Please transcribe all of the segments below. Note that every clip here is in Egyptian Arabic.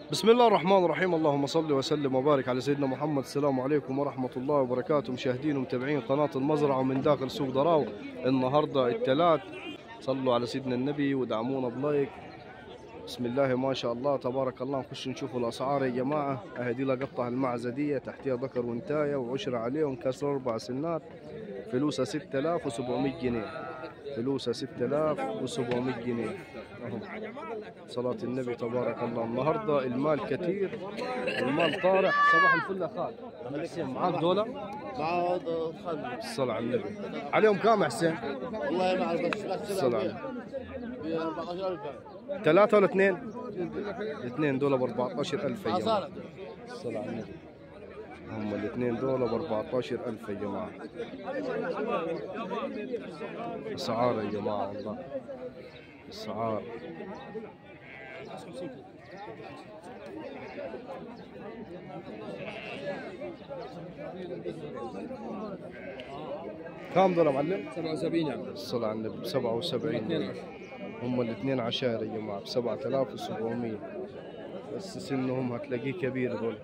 بسم الله الرحمن الرحيم اللهم صل وسلم وبارك على سيدنا محمد السلام عليكم ورحمة الله وبركاته مشاهدين ومتابعين قناة المزرعة من داخل سوق ضراو النهاردة الثلاث صلوا على سيدنا النبي ودعمونا بلايك بسم الله ما شاء الله تبارك الله نخش نشوف الأسعار يا جماعة أهدي لها قطع المعزدية تحتها ذكر وانتاية وعشرة عليهم كسر أربع سنات فلوسها 6700 جنيه فلوسها 6700 جنيه أهو. صلاة النبي تبارك الله النهارده المال كثير المال طارح صباح الفل يا خالد أنا حسين معاك دولة بعض خمس الصلاة على النبي عليهم كام يا حسين؟ والله ما اعرف بس بس الصلاة على ب 14000 ثلاثة ولا اثنين؟ الاثنين دول ب 14000 يا جماعة صارت الصلاة على النبي هم الاثنين دول ب 14000 يا جماعة أسعار يا جماعة والله أسعار كم دول يا معلم؟ 77 عم الصلاة على النبي ب 77 هم الاثنين عشائر يا جماعة ب 7700 بس سنهم هتلاقيه كبير دول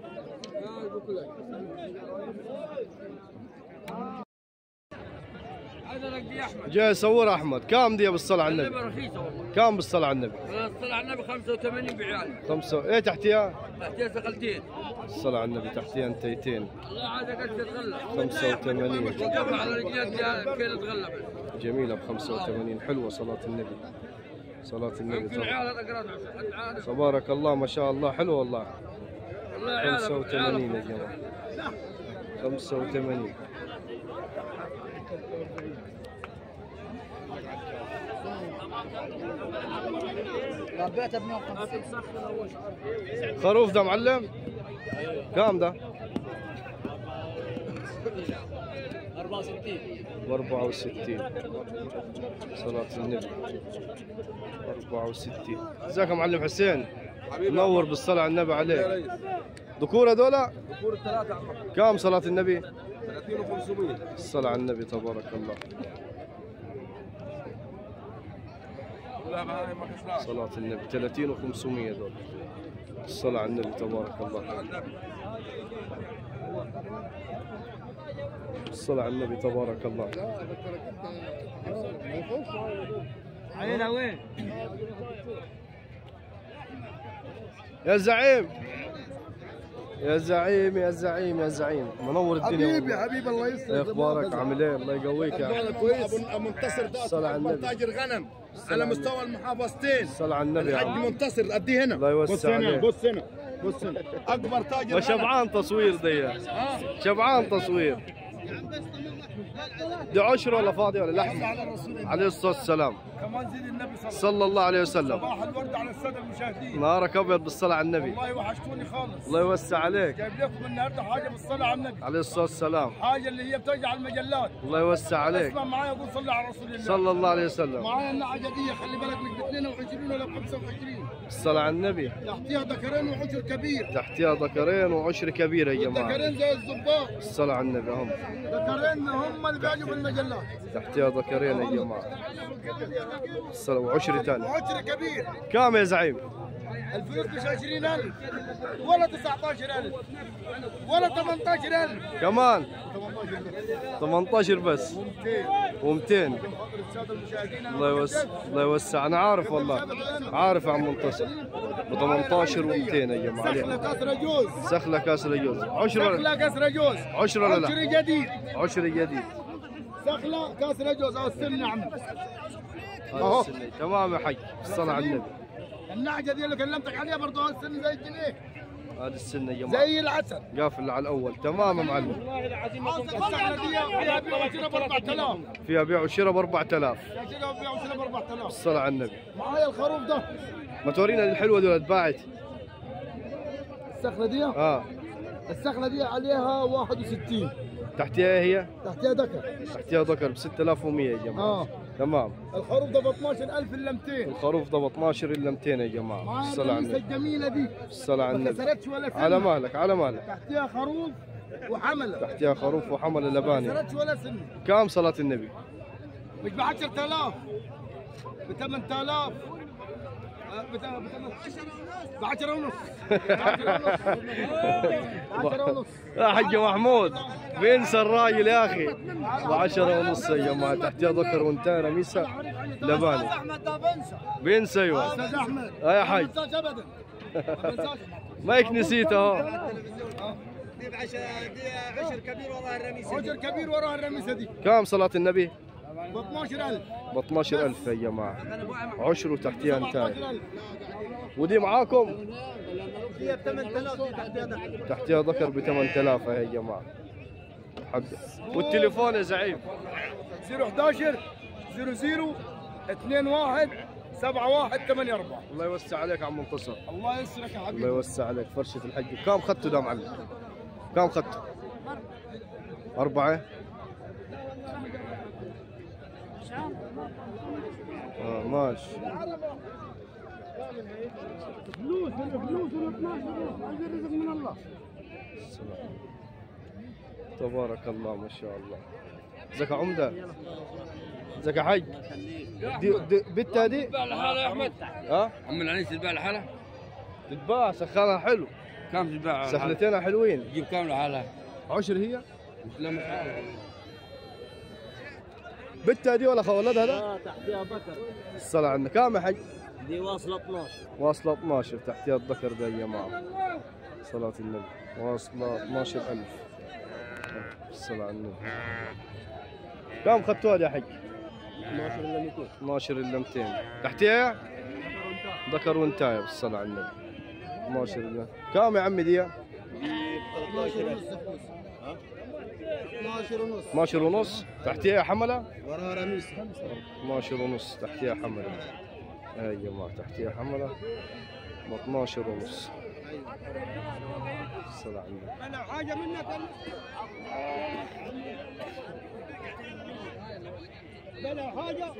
هذا لك دي احمد جاي صور احمد كام دي بالصلاة على اللعبه النبي رخيصه والله كام بالصلاة على النبي انا طلع النبي 85 بعيال خمسة ايه تحتيها تحتها ثقلتين الصلاة على النبي تحتيها انتيتين الله عاد قد تتغلب 85 وقف على رجليك يا كي تتغلب جميلة ب 85 حلوة صلاة النبي صلاة النبي يمكن طبعا عيال اقرا عاد تبارك الله ما شاء الله حلو والله والله عيال 85 يا جماعة 85 ربيتها ب 150 خروف ده معلم كام ده 64 ب 64 صلاة النبي 64 ازيك يا معلم حسين منور بالصلاة على النبي عليك ذكور هذول دكور الثلاثه عم كم صلاة النبي 30 و500 الصلاة على النبي تبارك الله لا ما ما كسران صلاة النبي 30 و500 دول الصلاة على النبي تبارك الله الصلاة على النبي تبارك الله عينها وين؟ يا زعيم يا زعيم يا زعيم يا زعيم منور الدنيا حبيبي والله. حبيبي الله يسلمك ايه اخبارك عامل ايه الله يقويك يا انا كويس ابو منتصر ده الصلاة على النبي. أكبر تاجر غنم على مستوى المحافظتين الصلاة على النبي يا الحاج عم منتصر اديه هنا الله يوسع بص هنا عليك. بص هنا بص هنا اكبر تاجر ما غنم. شبعان تصوير دي اه شبعان تصوير دي عشرة ولا فاضي ولا لحم على الرسول عليه الصلاة والسلام كمان زيد النبي صلى الله صلى الله عليه وسلم صباح الورد على الساده المشاهدين نهارك ابيض بالصلاة على النبي والله وحشتوني خالص الله يوسع عليك جايب لكم النهارده حاجه بالصلاه على النبي عليه الصلاة والسلام حاجه اللي هي بتجي على المجلات الله يوسع عليك اسمع معايا قول صلي على رسول الله صلى الله عليه وسلم معايا النعجه دي خلي بالك مش ب 22 ولا ب 25 الصلاة على النبي تحتيها ذكرين وعشر كبير تحتها ذكرين وعشر كبير يا جماعة ذكرين زي الزباط الصلاة على النبي هم ذكرين هم اللي بيجوا بالمجلات تحتها ذكرين يا جماعة الصلاة وعشر تاني وعشر كبير كام يا زعيم الفلوس مش 20000 ولا 19000 ولا 18000 كمان 18 بس و200 الساده المشاهدين الله يوسع الله يوسع انا عارف والله عارف يا عم منتصر ب 18 و200 يا جماعه سخله عليه. كسره جوز سخله كاس الجوز عشرة سخله كسره جوز عشرة ولا لا عشر جديد عشرة جديد سخله كسره جوز او السن يا عم هذا أهو. السنة. تمام يا حج الصلاة على النبي النعجه دي اللي كلمتك عليها برضه السن زي الجنيه هذه السنة يا جماعة زي العسل قافل على الأول تمام يا معلم السخله دي فيها بيع وشراء ب 4000 فيها بيع وشراء ب 4000 يا شراء بيع وشراء ب 4000 الصلاة على النبي معايا الخروف ده ما تورينا الحلوة دول اتباعت السخله دي اه السخله دي عليها 61 تحتها هي تحتها ذكر تحتها ذكر ب 6100 يا جماعة اه تمام الخروف ده ب 12000 الا 200 الخروف ده ب 12 الا 200 يا جماعة معايا الصلاة على القميصه النبي الجميله دي الصلاة على ما النبي كسرتش ولا سنه على مهلك على مهلك تحتها خروف وحمله تحتها خروف وحمل ما لباني كسرتش ولا سنه كم صلاة النبي مش ب 10000 ب 8000 ب 10 ونص ب 10 ونص يا حج محمود بينسى الراجل يا اخي ب 10 ونص يا جماعه تحتها ذكر وانتهى رميسه لباني احمد ده بنسى بينسى ايوه استاذ احمد آه يا حاج. ما تنساش ابدا ما تنساش ما هيك نسيته اهو دي بعشر دي عشر كبير والله الرميسه عجر كبير وراها الرميسه دي كم صلاه النبي؟ ب 12000 ب 12000 يا جماعه عشر وتحتها انتهى 17000 ودي معاكم هي ب 8000 دي تحت يدك تحتها ذكر ب 8000 يا جماعه حق والتليفون يا زعيم 011 00 21 71 84 الله يوسع عليك عم منتصر الله يسرك يا الله حبيبي يوسع عليك فرشة الحج كم خدته ده معلم كم خدته أربعة آه ماشي فلوس الفلوس ال 12 هذا رزق من الله السلام. تبارك الله ما شاء الله زكا عمدة زكا حج دي, دي بنتها دي تتباع لحالها يا احمد ها عم العنيس تتباع لحالها تتباع سخانها حلو كم تتباع لحالها؟ سحلتين حلوين تجيب كم لحالها؟ عشر هي لا مش عارف بنتها دي ولا ولدها ده اه تحتها بكر الصلاة عندنا كام يا حج دي واصله 12 واصلة 12 تحتها الذكر ده يا جماعة صلاة النبي واصلة 12000 الصلاة على النبي كم خدتوها يا حج 12 الا 200 12 الا 200 تحتها ذكر وانتايه بالصلاة على النبي 12 الا كم يا عمي دي 12 ونص 12 ونص تحتها حملة وراها رميسه 12 ونص تحتها حملة يا جماعة تحتها حملة ب 12 ونص الصلاة على النبي انا حاجه منك بلا حاجه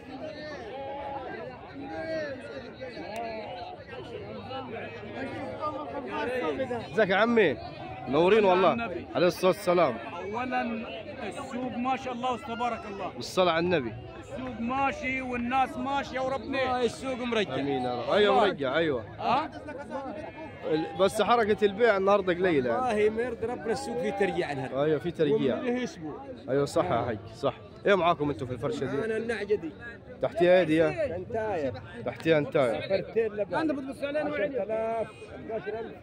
ازيك يا عمي منورين والله عليه الصلاة والسلام اولا السوق ما شاء الله تبارك الله بالصلاة على النبي السوق ماشي والناس ماشيه وربنا السوق مرجع امين يا رب ايوه مرجع ايوه ها ال- بس حركة البيع النهارده قليلة يعني. والله ما يرضي ربنا السوق فيه ترجيع عنها ايوه في ترقيع له اسبوع ايوه صح يا حج صح ايه معاكم انتم في الفرشة دي انا النعجه دي تحتيها ايه دي يا؟ انتايه تحتيها انتايه فرتين لبن انت بتبص علينا 10000 11000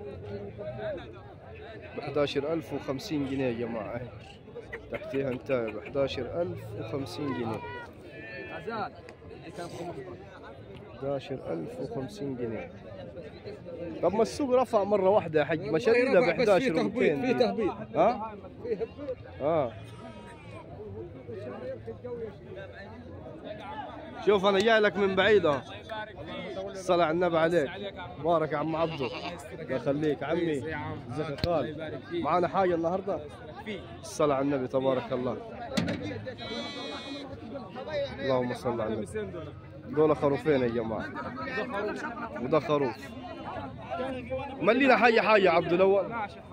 ب 11050 جنيه يا جماعة اهي تحتيها انتايه ب 11050 جنيه عزال 11050 جنيه طب ما السوق رفع مرة واحدة يا حج ما شديدة ب 11 و200 في تهبيط ها؟ اه شوف انا جاي لك من بعيد اهو الصلاة على النبي عليك بارك يا عم عبدو الله يخليك عمي ازيك يا خال معانا حاجة النهارده الصلاة على النبي تبارك الله اللهم صل على النبي دول خروفين يا جماعة وده خروف ملينا حاجة حاجة يا عبدو الأول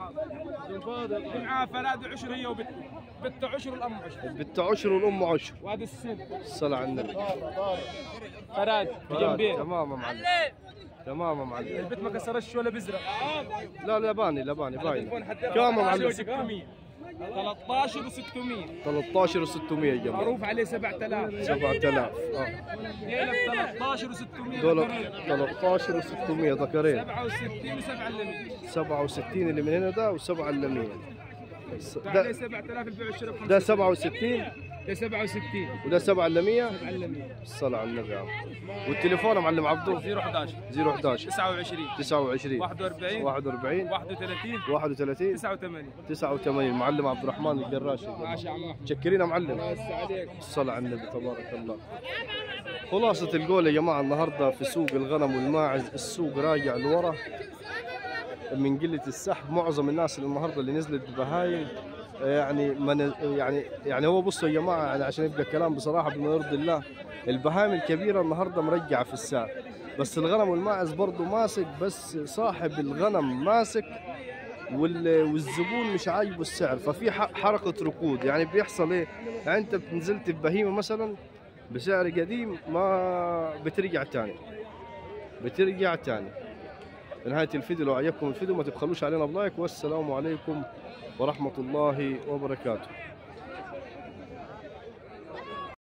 معاه فلاد عشر هي وبت بت عشر الام عشر البت عشر والأم عشر وهذا السن الصلاة على النبي فراد بجنبين تمام يا معلم تمام يا معلم البت ما كسرش ولا بزرق لا لا باني لا باني باين كم يا معلم 600 13 و600 13 و600 يا جماعة معروف عليه 7000 7000 اه هنا 13 و600 دول 13 و600 ذكرين 67 و7 اللي 67 اللي من هنا ده و7 اللي من هنا عليه ده 7000 البيع والشراء ب ده 67 ده 67 وده 7 اللي 100 على 100 الصلاة على النبي يا عم والتليفون يا معلم عبدو 011 011 29 29 41 41 31 31 89 89 معلم عبد الرحمن القراشي ماشي يا عم احمد متشكرين يا معلم عليك الصلاة على النبي تبارك الله خلاصة القول يا جماعة النهاردة في سوق الغنم والماعز السوق راجع لورا من قلة السحب معظم الناس اللي النهاردة اللي نزلت بهايم يعني من يعني يعني هو بصوا يا جماعة يعني عشان يبقى كلام بصراحة بما يرضي الله البهايم الكبيرة النهاردة مرجعة في السعر بس الغنم والماعز برضه ماسك بس صاحب الغنم ماسك وال- والزبون مش عاجبه السعر ففي ح- حركه ركود يعني بيحصل ايه يعني انت نزلت ببهيمه مثلا بسعر قديم ما بترجع تاني بترجع تاني نهاية الفيديو لو عجبكم الفيديو ما تبخلوش علينا بلايك والسلام عليكم ورحمة الله وبركاته